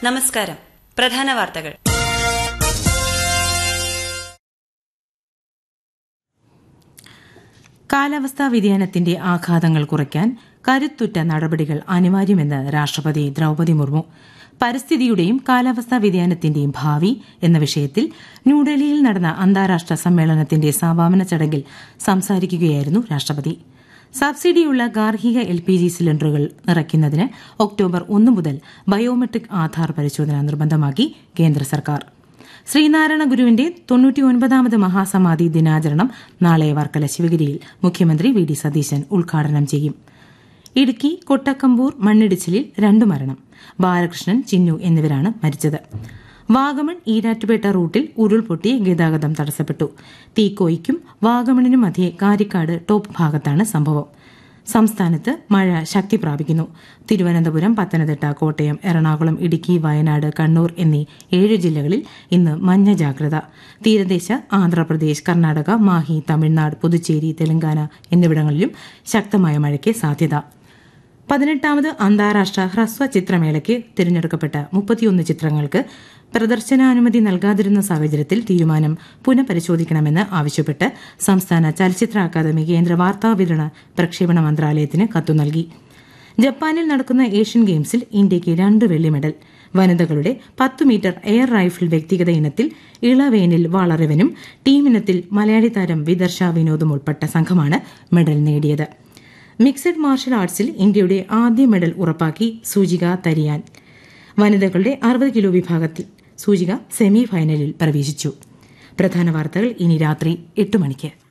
നമസ്കാരം പ്രധാന വാർത്തകൾ കാലാവസ്ഥാ വ്യതിയാനത്തിന്റെ ആഘാതങ്ങൾ കുറയ്ക്കാൻ കരുത്തുറ്റ നടപടികൾ അനിവാര്യമെന്ന് രാഷ്ട്രപതി ദ്രൌപതി മുർമു പരിസ്ഥിതിയുടെയും കാലാവസ്ഥാ വ്യതിയാനത്തിന്റെയും ഭാവി എന്ന വിഷയത്തിൽ ന്യൂഡൽഹിയിൽ നടന്ന അന്താരാഷ്ട്ര സമ്മേളനത്തിന്റെ സമാപന ചടങ്ങിൽ സംസാരിക്കുകയായിരുന്നു രാഷ്ട്രപതി സബ്സിഡിയുള്ള ഗാർഹിക എൽ പി ജി സിലിണ്ടറുകൾ നിറയ്ക്കുന്നതിന് ഒക്ടോബർ ഒന്ന് മുതൽ ബയോമെട്രിക് ആധാർ പരിശോധന നിർബന്ധമാക്കി കേന്ദ്ര സർക്കാർ ശ്രീനാരായണ ഗുരുവിന്റെ തൊണ്ണൂറ്റിയൊൻപതാമത് മഹാസമാധി ദിനാചരണം നാളെ വർക്കല ശിവഗിരിയിൽ മുഖ്യമന്ത്രി വി ഡി സതീശൻ ഉദ്ഘാടനം ചെയ്യും ഇടുക്കി കൊട്ടക്കമ്പൂർ മണ്ണിടിച്ചിലിൽ രണ്ടു മരണം ബാലകൃഷ്ണൻ ചിന്നു എന്നിവരാണ് മരിച്ചത് വാഗമൺ ഈരാറ്റുപേട്ട റൂട്ടിൽ ഉരുൾപൊട്ടി ഗതാഗതം തടസ്സപ്പെട്ടു തീക്കോയിക്കും വാഗമണിനും മധ്യേ കാരിക്കാട് ടോപ്പ് ഭാഗത്താണ് സംഭവം സംസ്ഥാനത്ത് മഴ ശക്തി പ്രാപിക്കുന്നു തിരുവനന്തപുരം പത്തനംതിട്ട കോട്ടയം എറണാകുളം ഇടുക്കി വയനാട് കണ്ണൂർ എന്നീ ഏഴ് ജില്ലകളിൽ ഇന്ന് മഞ്ഞ ജാഗ്രത തീരദേശ ആന്ധ്രാപ്രദേശ് കർണാടക മാഹി തമിഴ്നാട് പുതുച്ചേരി തെലങ്കാന എന്നിവിടങ്ങളിലും ശക്തമായ മഴയ്ക്ക് സാധ്യത പതിനെട്ടാമത് അന്താരാഷ്ട്ര ഹ്രസ്വ ചിത്രമേളയ്ക്ക് തിരഞ്ഞെടുക്കപ്പെട്ട മുപ്പത്തിയൊന്ന് ചിത്രങ്ങൾക്ക് പ്രദർശനാനുമതി നൽകാതിരുന്ന സാഹചര്യത്തിൽ തീരുമാനം പുനഃപരിശോധിക്കണമെന്ന് ആവശ്യപ്പെട്ട് സംസ്ഥാന ചലച്ചിത്ര അക്കാദമി കേന്ദ്ര വാർത്താവിതരണ പ്രക്ഷേപണ മന്ത്രാലയത്തിന് കത്തു നൽകി ജപ്പാനിൽ നടക്കുന്ന ഏഷ്യൻ ഗെയിംസിൽ ഇന്ത്യയ്ക്ക് രണ്ട് വെള്ളി മെഡൽ വനിതകളുടെ പത്ത് മീറ്റർ എയർ റൈഫിൾ വ്യക്തിഗത ഇനത്തിൽ ഇളവേനിൽ വളറിവനും ടീമിനത്തിൽ മലയാളി താരം വിദർശ വിനോദും ഉൾപ്പെട്ട സംഘമാണ് മെഡൽ നേടിയത് മിക്സഡ് മാർഷൽ ആർട്സിൽ ഇന്ത്യയുടെ ആദ്യ മെഡൽ ഉറപ്പാക്കി സൂചിക തരിയാൻ വനിതകളുടെ അറുപത് കിലോ വിഭാഗത്തിൽ സൂചിക സെമി ഫൈനലിൽ പ്രവേശിച്ചു പ്രധാന വാർത്തകൾ ഇനി രാത്രി എട്ട് മണിക്ക്